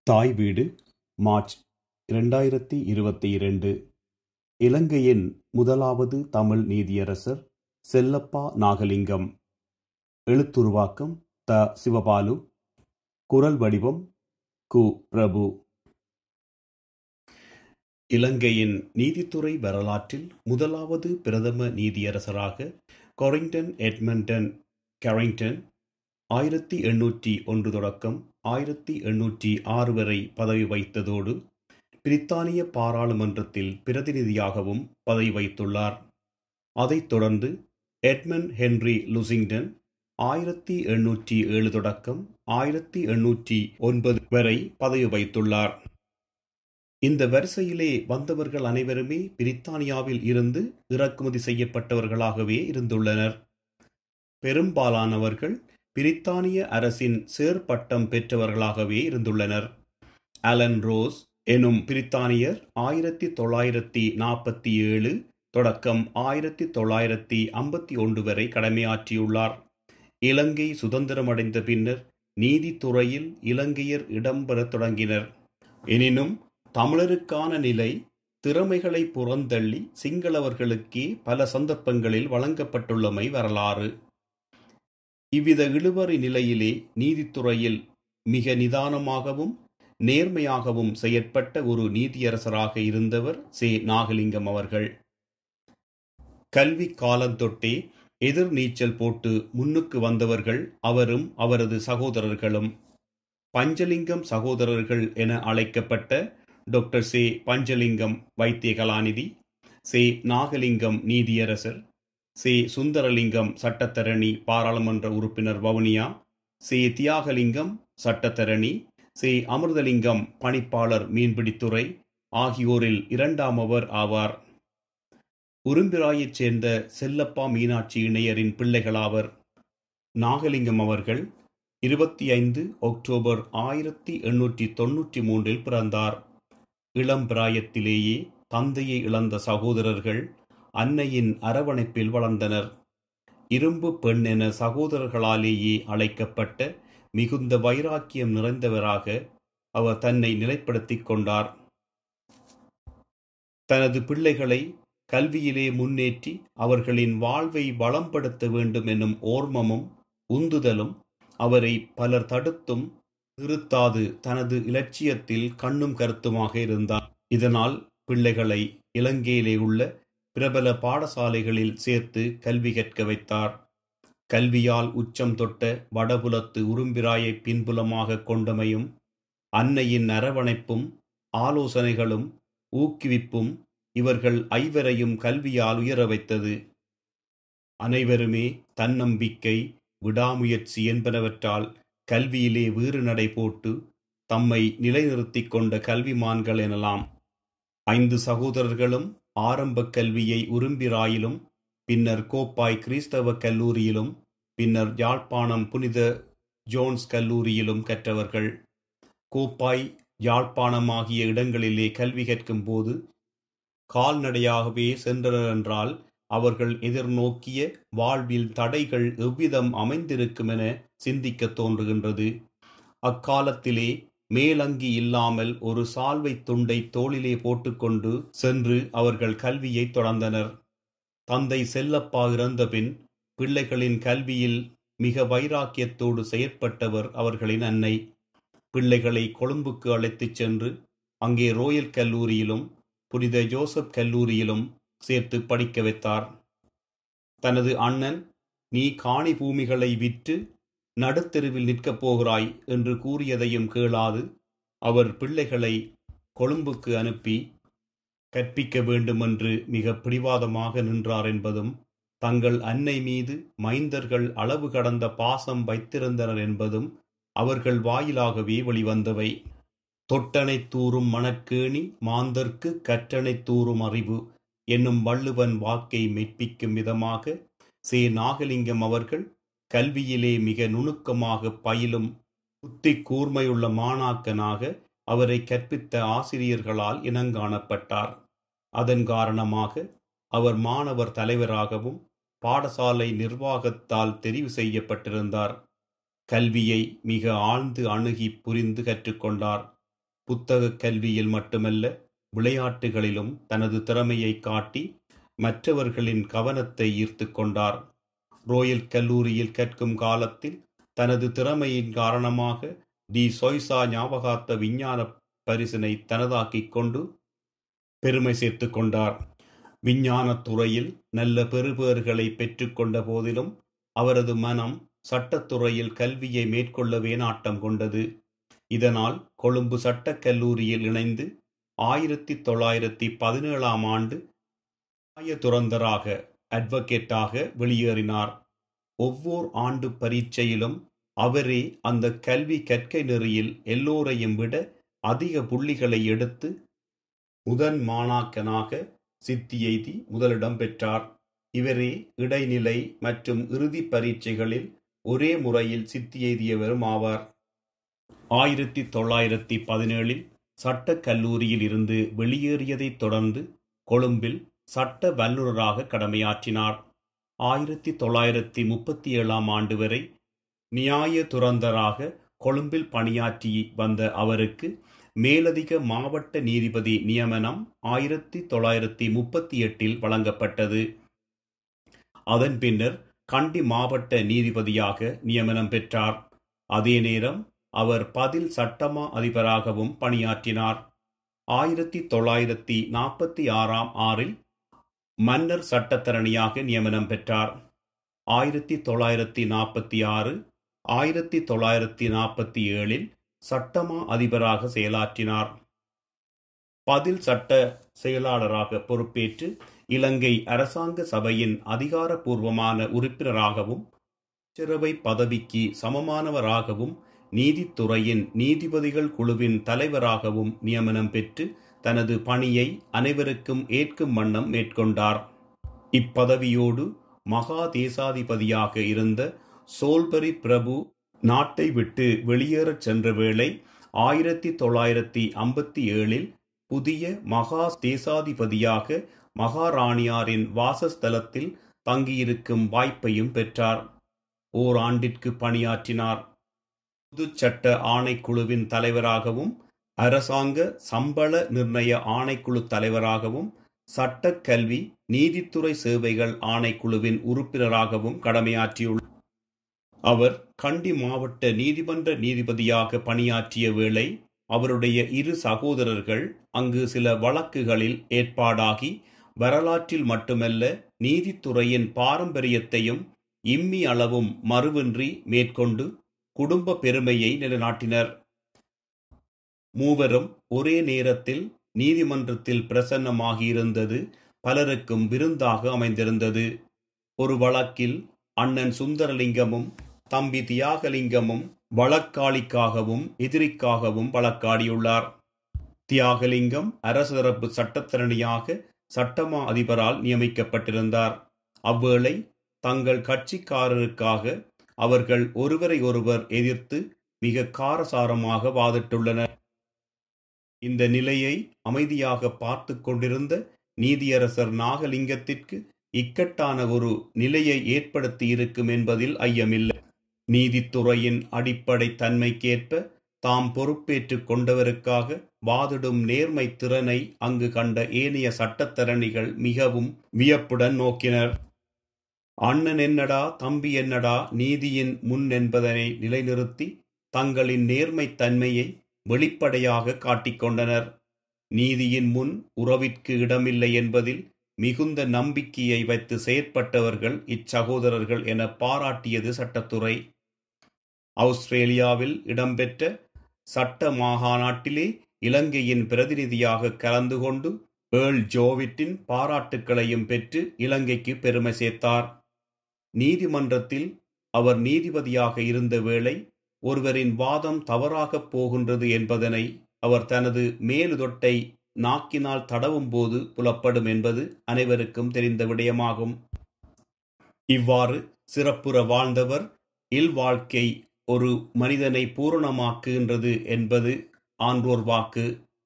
தாய் வீடு மார்ச் இரண்டாயிரத்தி இருபத்தி இரண்டு இலங்கையின் முதலாவது தமிழ் நீதியரசர் செல்லப்பா நாகலிங்கம் எழுத்துருவாக்கம் த சிவபாலு குரல் வடிவம் கு பிரபு இலங்கையின் நீதித்துறை வரலாற்றில் முதலாவது பிரதம நீதியரசராக கொரிங்டன் எட்மண்டன் கரிங்டன் ஆயிரத்தி எண்ணூற்றி ஒன்று தொடக்கம் ஆயிரத்தி எண்ணூற்றி ஆறு வரை பதவி வகித்ததோடு பிரித்தானிய பாராளுமன்றத்தில் பிரதிநிதியாகவும் பதவி வகித்துள்ளார் அதைத் தொடர்ந்து எட்மன் ஹென்றி லுசிங்டன் ஆயிரத்தி எண்ணூற்றி ஏழு தொடக்கம் ஆயிரத்தி எண்ணூற்றி ஒன்பது வரை பதவி வகித்துள்ளார் இந்த வரிசையிலே வந்தவர்கள் அனைவருமே பிரித்தானியாவில் இருந்து இறக்குமதி செய்யப்பட்டவர்களாகவே இருந்துள்ளனர் பெரும்பாலானவர்கள் பிரித்தானிய அரசின் சேர்பட்டம் பெற்றவர்களாகவே இருந்துள்ளனர் அலன் ரோஸ் எனும் பிரித்தானியர் ஆயிரத்தி தொள்ளாயிரத்தி நாற்பத்தி ஏழு தொடக்கம் ஆயிரத்தி தொள்ளாயிரத்தி ஐம்பத்தி ஒன்று வரை கடமையாற்றியுள்ளார் இலங்கை சுதந்திரமடைந்த பின்னர் நீதித்துறையில் இலங்கையர் இடம்பெறத் தொடங்கினர் எனினும் தமிழருக்கான நிலை திறமைகளை புறந்தள்ளி சிங்களவர்களுக்கே பல சந்தர்ப்பங்களில் வழங்கப்பட்டுள்ளமை வரலாறு இவ்வித இழுபறி நிலையிலே நீதித்துறையில் மிக நிதானமாகவும் நேர்மையாகவும் செயற்பட்ட ஒரு நீதியரசராக இருந்தவர் சே நாகலிங்கம் அவர்கள் கல்வி காலந்தொட்டே எதிர் நீச்சல் போட்டு முன்னுக்கு வந்தவர்கள் அவரும் அவரது சகோதரர்களும் பஞ்சலிங்கம் சகோதரர்கள் என அழைக்கப்பட்ட டாக்டர் சே பஞ்சலிங்கம் வைத்திய கலாநிதி சே நாகலிங்கம் நீதியரசர் சே சுந்தரலிங்கம் சட்டத்தரணி பாராளுமன்ற உறுப்பினர் வவுனியா சே தியாகலிங்கம் சட்டத்தரணி சே அமிர்தலிங்கம் பணிப்பாளர் மீன்பிடித்துறை ஆகியோரில் இரண்டாமவர் ஆவார் உரும்பிராயைச் சேர்ந்த செல்லப்பா மீனாட்சி இணையரின் பிள்ளைகளாவர் நாகலிங்கம் அவர்கள் இருபத்தி ஐந்து அக்டோபர் ஆயிரத்தி எண்ணூற்றி தொன்னூற்றி மூன்றில் பிறந்தார் இளம் பிராயத்திலேயே தந்தையை இழந்த சகோதரர்கள் அன்னையின் அரவணைப்பில் வளர்ந்தனர் இரும்பு பெண் என சகோதரர்களாலேயே அழைக்கப்பட்ட மிகுந்த வைராக்கியம் நிறைந்தவராக அவர் தன்னை நிலைப்படுத்திக் கொண்டார் தனது பிள்ளைகளை கல்வியிலே முன்னேற்றி அவர்களின் வாழ்வை வளம்படுத்த வேண்டும் என்னும் ஓர்மமும் உந்துதலும் அவரை பலர் தடுத்தும் நிறுத்தாது தனது இலட்சியத்தில் கண்ணும் கருத்துமாக இருந்தார் இதனால் பிள்ளைகளை இலங்கையிலே உள்ள பிரபல பாடசாலைகளில் சேர்த்து கல்வி கற்க வைத்தார் கல்வியால் உச்சம் தொட்ட வடபுலத்து உரும்பிராயை பின்புலமாக கொண்டமையும் அன்னையின் அரவணைப்பும் ஆலோசனைகளும் ஊக்குவிப்பும் இவர்கள் ஐவரையும் கல்வியால் உயர வைத்தது அனைவருமே தன்னம்பிக்கை விடாமுயற்சி என்பனவற்றால் கல்வியிலே வீறு நடை போட்டு தம்மை நிலைநிறுத்திக் கொண்ட கல்விமான்கள் எனலாம் ஐந்து சகோதரர்களும் ஆரம்ப கல்வியை உரும்பிராயிலும் பின்னர் கோப்பாய் கிறிஸ்தவ கல்லூரியிலும் பின்னர் யாழ்ப்பாணம் புனித ஜோன்ஸ் கல்லூரியிலும் கற்றவர்கள் கோப்பாய் யாழ்ப்பாணம் ஆகிய இடங்களிலே கல்வி கற்கும் போது கால்நடையாகவே சென்றனர் என்றால் அவர்கள் எதிர்நோக்கிய வாழ்வில் தடைகள் எவ்விதம் அமைந்திருக்கும் என சிந்திக்க தோன்றுகின்றது அக்காலத்திலே மேலங்கி இல்லாமல் ஒரு சால்வை துண்டை தோளிலே போட்டுக்கொண்டு சென்று அவர்கள் கல்வியை தொடர்ந்தனர் தந்தை செல்லப்பா இறந்தபின் பிள்ளைகளின் கல்வியில் மிக வைராக்கியத்தோடு செயற்பட்டவர் அவர்களின் அன்னை பிள்ளைகளை கொழும்புக்கு அழைத்துச் சென்று அங்கே ரோயல் கல்லூரியிலும் புனித ஜோசப் கல்லூரியிலும் சேர்த்து படிக்க வைத்தார் தனது அண்ணன் நீ காணி பூமிகளை விற்று நடுத்தெருவில் நிற்கப் போகிறாய் என்று கூறியதையும் கேளாது அவர் பிள்ளைகளை கொழும்புக்கு அனுப்பி கற்பிக்க வேண்டுமென்று மிக பிடிவாதமாக நின்றார் என்பதும் தங்கள் அன்னை மீது மைந்தர்கள் அளவு கடந்த பாசம் வைத்திருந்தனர் என்பதும் அவர்கள் வாயிலாகவே வெளிவந்தவை தொட்டனை தூறும் மணக்கேணி மாந்தர்க்கு கற்றனை தூறும் அறிவு என்னும் வள்ளுவன் வாக்கை மெய்ப்பிக்கும் விதமாக சே நாகலிங்கம் அவர்கள் கல்வியிலே மிக நுணுக்கமாக பயிலும் புத்தி கூர்மையுள்ள மாணாக்கனாக அவரை கற்பித்த ஆசிரியர்களால் இனங்காணப்பட்டார் அதன் காரணமாக அவர் மாணவர் தலைவராகவும் பாடசாலை நிர்வாகத்தால் தெரிவு செய்யப்பட்டிருந்தார் கல்வியை மிக ஆழ்ந்து அணுகி புரிந்து கற்றுக்கொண்டார் புத்தக கல்வியில் மட்டுமல்ல விளையாட்டுகளிலும் தனது திறமையை காட்டி மற்றவர்களின் கவனத்தை ஈர்த்து கொண்டார் ரோயல் கல்லூரியில் கற்கும் காலத்தில் தனது திறமையின் காரணமாக டி சொய்சா ஞாபகார்த்த விஞ்ஞான பரிசினை தனதாக்கிக் கொண்டு பெருமை சேர்த்து கொண்டார் விஞ்ஞானத் துறையில் நல்ல பெறுபேறுகளை பெற்றுக்கொண்ட போதிலும் அவரது மனம் சட்டத்துறையில் கல்வியை மேற்கொள்ளவே நாட்டம் கொண்டது இதனால் கொழும்பு சட்டக் கல்லூரியில் இணைந்து ஆயிரத்தி தொள்ளாயிரத்தி பதினேழாம் ஆண்டு துறந்தராக அட்வொகேட்டாக வெளியேறினார் ஒவ்வொரு ஆண்டு பரீட்சையிலும் அவரே அந்த கல்வி கற்கை நெறியில் எல்லோரையும் விட அதிக புள்ளிகளை எடுத்து முதன் மாணாக்கனாக சித்தி எய்தி முதலிடம் பெற்றார் இவரே இடைநிலை மற்றும் இறுதி பரீட்சைகளில் ஒரே முறையில் சித்தி எய்தியவரும் ஆவார் ஆயிரத்தி தொள்ளாயிரத்தி பதினேழில் சட்டக் கல்லூரியில் இருந்து வெளியேறியதைத் தொடர்ந்து கொழும்பில் சட்ட வல்லுநராக கடமையாற்றினார் ஆயிரத்தி தொள்ளாயிரத்தி முப்பத்தி ஏழாம் ஆண்டு வரை நியாய துறந்தராக கொழும்பில் பணியாற்றி வந்த அவருக்கு மேலதிக மாவட்ட நீதிபதி நியமனம் ஆயிரத்தி தொள்ளாயிரத்தி முப்பத்தி எட்டில் வழங்கப்பட்டது அதன் பின்னர் கண்டி மாவட்ட நீதிபதியாக நியமனம் பெற்றார் அதே நேரம் அவர் பதில் சட்டமா அதிபராகவும் பணியாற்றினார் ஆயிரத்தி தொள்ளாயிரத்தி நாற்பத்தி ஆறாம் ஆறில் மன்னர் சட்டத்தரணியாக நியமனம் பெற்றார் ஆயிரத்தி தொள்ளாயிரத்தி நாற்பத்தி ஆறு ஆயிரத்தி தொள்ளாயிரத்தி நாற்பத்தி ஏழில் சட்டமா அதிபராக செயலாற்றினார் பதில் சட்ட செயலாளராக பொறுப்பேற்று இலங்கை அரசாங்க சபையின் அதிகாரப்பூர்வமான உறுப்பினராகவும் அமைச்சரவை பதவிக்கு சமமானவராகவும் நீதித்துறையின் நீதிபதிகள் குழுவின் தலைவராகவும் நியமனம் பெற்று தனது பணியை அனைவருக்கும் ஏற்கும் வண்ணம் மேற்கொண்டார் இப்பதவியோடு மகா தேசாதிபதியாக இருந்த சோல்பரி பிரபு நாட்டை விட்டு வெளியேறச் சென்ற வேளை ஆயிரத்தி தொள்ளாயிரத்தி ஐம்பத்தி ஏழில் புதிய மகா தேசாதிபதியாக மகாராணியாரின் வாசஸ்தலத்தில் தங்கியிருக்கும் வாய்ப்பையும் பெற்றார் ஓராண்டிற்கு பணியாற்றினார் பொது சட்ட ஆணைக்குழுவின் தலைவராகவும் அரசாங்க சம்பள நிர்ணய ஆணைக்குழு தலைவராகவும் சட்டக்கல்வி நீதித்துறை சேவைகள் ஆணைக்குழுவின் உறுப்பினராகவும் கடமையாற்றியுள்ளார் அவர் கண்டி மாவட்ட நீதிமன்ற நீதிபதியாக பணியாற்றிய வேளை அவருடைய இரு சகோதரர்கள் அங்கு சில வழக்குகளில் ஏற்பாடாகி வரலாற்றில் மட்டுமல்ல நீதித்துறையின் பாரம்பரியத்தையும் இம்மி அளவும் மறுவின்றி மேற்கொண்டு குடும்ப பெருமையை நிலைநாட்டினர் மூவரும் ஒரே நேரத்தில் நீதிமன்றத்தில் பிரசன்னமாகியிருந்தது பலருக்கும் விருந்தாக அமைந்திருந்தது ஒரு வழக்கில் அண்ணன் சுந்தரலிங்கமும் தம்பி தியாகலிங்கமும் வழக்காளிக்காகவும் எதிரிக்காகவும் வழக்காடியுள்ளார் தியாகலிங்கம் அரசு தரப்பு சட்டத்தரணியாக சட்டமா அதிபரால் நியமிக்கப்பட்டிருந்தார் அவ்வேளை தங்கள் கட்சிக்காரருக்காக அவர்கள் ஒருவரை ஒருவர் எதிர்த்து மிக காரசாரமாக வாதிட்டுள்ளனர் இந்த நிலையை அமைதியாக பார்த்து கொண்டிருந்த நீதியரசர் நாகலிங்கத்திற்கு இக்கட்டான ஒரு நிலையை ஏற்படுத்தி இருக்கும் என்பதில் ஐயமில்லை நீதித்துறையின் அடிப்படை தன்மைக்கேற்ப தாம் பொறுப்பேற்றுக் கொண்டவருக்காக வாதிடும் நேர்மை திறனை அங்கு கண்ட ஏனைய சட்டத்தரணிகள் மிகவும் வியப்புடன் நோக்கினர் அண்ணன் என்னடா தம்பி என்னடா நீதியின் முன் என்பதனை நிலைநிறுத்தி தங்களின் நேர்மை தன்மையை வெளிப்படையாக காட்டிக்கொண்டனர் நீதியின் முன் உறவிற்கு இடமில்லை என்பதில் மிகுந்த நம்பிக்கையை வைத்து செயற்பட்டவர்கள் இச்சகோதரர்கள் என பாராட்டியது சட்டத்துறை ஆஸ்திரேலியாவில் இடம்பெற்ற சட்ட மாகாநாட்டிலே இலங்கையின் பிரதிநிதியாக கலந்து கொண்டு ஏர்ல் ஜோவிட்டின் பாராட்டுக்களையும் பெற்று இலங்கைக்கு பெருமை சேர்த்தார் நீதிமன்றத்தில் அவர் நீதிபதியாக இருந்த வேளை ஒருவரின் வாதம் தவறாகப் போகின்றது என்பதனை அவர் தனது மேலுதொட்டை நாக்கினால் தடவும் போது புலப்படும் என்பது அனைவருக்கும் தெரிந்த விடயமாகும் இவ்வாறு சிறப்புற வாழ்ந்தவர் இல்வாழ்க்கை ஒரு மனிதனை பூரணமாக்குகின்றது என்பது ஆன்றோர் வாக்கு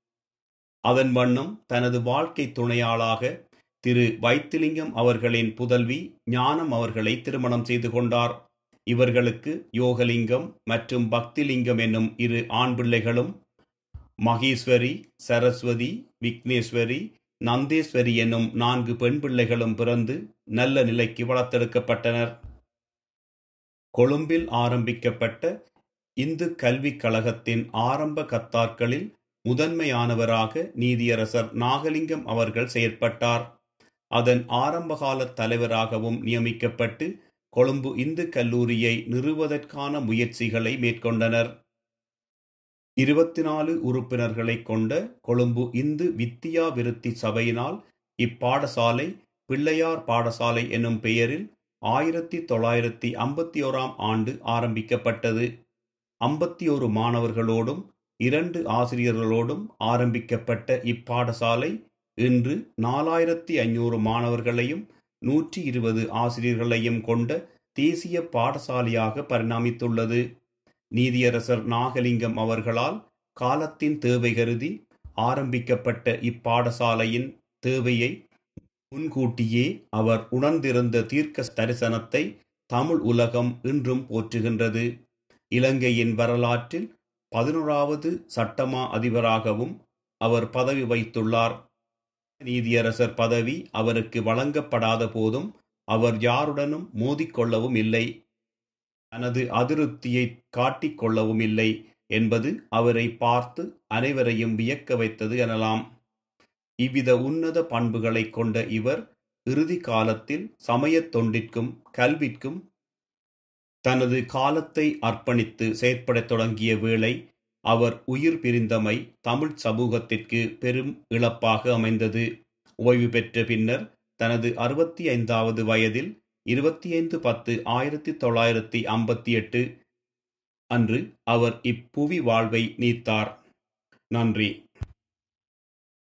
அதன் வண்ணம் தனது வாழ்க்கை துணையாளாக திரு வைத்திலிங்கம் அவர்களின் புதல்வி ஞானம் அவர்களை திருமணம் செய்து கொண்டார் இவர்களுக்கு யோகலிங்கம் மற்றும் பக்திலிங்கம் என்னும் இரு ஆண் பிள்ளைகளும் மகேஸ்வரி சரஸ்வதி விக்னேஸ்வரி நந்தேஸ்வரி என்னும் நான்கு பெண் பிள்ளைகளும் பிறந்து நல்ல நிலைக்கு வளர்த்தெடுக்கப்பட்டனர் கொழும்பில் ஆரம்பிக்கப்பட்ட இந்து கல்விக் கழகத்தின் ஆரம்ப கத்தார்களில் முதன்மையானவராக நீதியரசர் நாகலிங்கம் அவர்கள் செயற்பட்டார் அதன் ஆரம்பகால தலைவராகவும் நியமிக்கப்பட்டு கொழும்பு இந்து கல்லூரியை நிறுவதற்கான முயற்சிகளை மேற்கொண்டனர் இருபத்தி நாலு உறுப்பினர்களை கொண்ட கொழும்பு இந்து வித்தியா விருத்தி சபையினால் இப்பாடசாலை பிள்ளையார் பாடசாலை எனும் பெயரில் ஆயிரத்தி தொள்ளாயிரத்தி ஐம்பத்தி ஓராம் ஆண்டு ஆரம்பிக்கப்பட்டது ஐம்பத்தி ஒரு மாணவர்களோடும் இரண்டு ஆசிரியர்களோடும் ஆரம்பிக்கப்பட்ட இப்பாடசாலை இன்று நாலாயிரத்தி ஐநூறு மாணவர்களையும் நூற்றி இருபது ஆசிரியர்களையும் கொண்ட தேசிய பாடசாலையாக பரிணாமித்துள்ளது நீதியரசர் நாகலிங்கம் அவர்களால் காலத்தின் தேவை கருதி ஆரம்பிக்கப்பட்ட இப்பாடசாலையின் தேவையை முன்கூட்டியே அவர் உணர்ந்திருந்த தீர்க்க தரிசனத்தை தமிழ் உலகம் இன்றும் போற்றுகின்றது இலங்கையின் வரலாற்றில் பதினோராவது சட்டமா அதிபராகவும் அவர் பதவி வைத்துள்ளார் நீதியரசர் பதவி அவருக்கு வழங்கப்படாத போதும் அவர் யாருடனும் மோதிக்கொள்ளவும் இல்லை தனது அதிருப்தியை காட்டிக்கொள்ளவும் இல்லை என்பது அவரை பார்த்து அனைவரையும் வியக்க வைத்தது எனலாம் இவ்வித உன்னத பண்புகளை கொண்ட இவர் இறுதி காலத்தில் சமயத் தொண்டிற்கும் கல்விக்கும் தனது காலத்தை அர்ப்பணித்து செயற்படத் தொடங்கிய வேளை அவர் உயிர் பிரிந்தமை தமிழ் சமூகத்திற்கு பெரும் இழப்பாக அமைந்தது ஓய்வு பெற்ற பின்னர் தனது அறுபத்தி ஐந்தாவது வயதில் இருபத்தி ஐந்து பத்து ஆயிரத்தி தொள்ளாயிரத்தி ஐம்பத்தி எட்டு அன்று அவர் இப்புவி வாழ்வை நீத்தார் நன்றி